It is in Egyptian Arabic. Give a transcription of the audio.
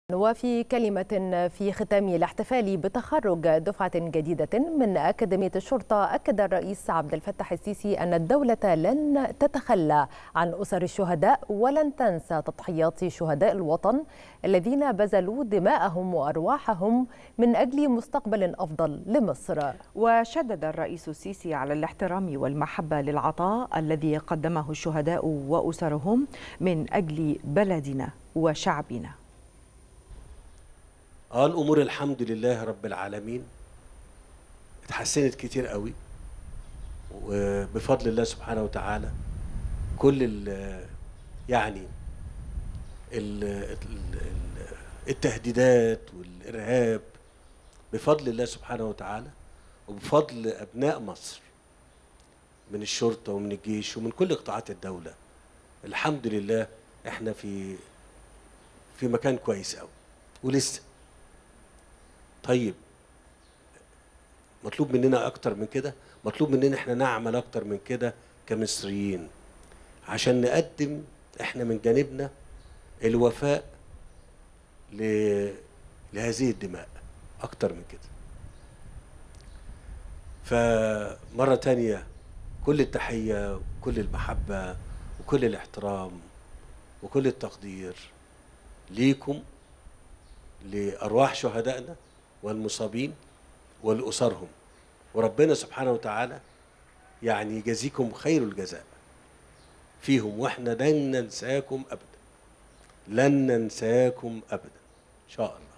وفي كلمة في ختام الاحتفال بتخرج دفعة جديدة من أكاديمية الشرطة أكد الرئيس عبد الفتاح السيسي أن الدولة لن تتخلى عن أسر الشهداء ولن تنسى تضحيات شهداء الوطن الذين بذلوا دماءهم وأرواحهم من أجل مستقبل أفضل لمصر وشدد الرئيس السيسي على الاحترام والمحبة للعطاء الذي قدمه الشهداء وأسرهم من أجل بلدنا وشعبنا اه الامور الحمد لله رب العالمين اتحسنت كتير قوي وبفضل الله سبحانه وتعالى كل ال يعني ال التهديدات والارهاب بفضل الله سبحانه وتعالى وبفضل ابناء مصر من الشرطه ومن الجيش ومن كل قطاعات الدوله الحمد لله احنا في في مكان كويس قوي ولسه طيب مطلوب مننا اكتر من كده مطلوب مننا احنا نعمل اكتر من كده كمصريين عشان نقدم احنا من جانبنا الوفاء ل... لهذه الدماء اكتر من كده فمرة تانية كل التحية وكل المحبة وكل الاحترام وكل التقدير ليكم لأرواح شهدائنا والمصابين ولأسرهم وربنا سبحانه وتعالى يعني يجازيكم خير الجزاء فيهم واحنا لن ننساكم ابدا لن ننساكم ابدا ان شاء الله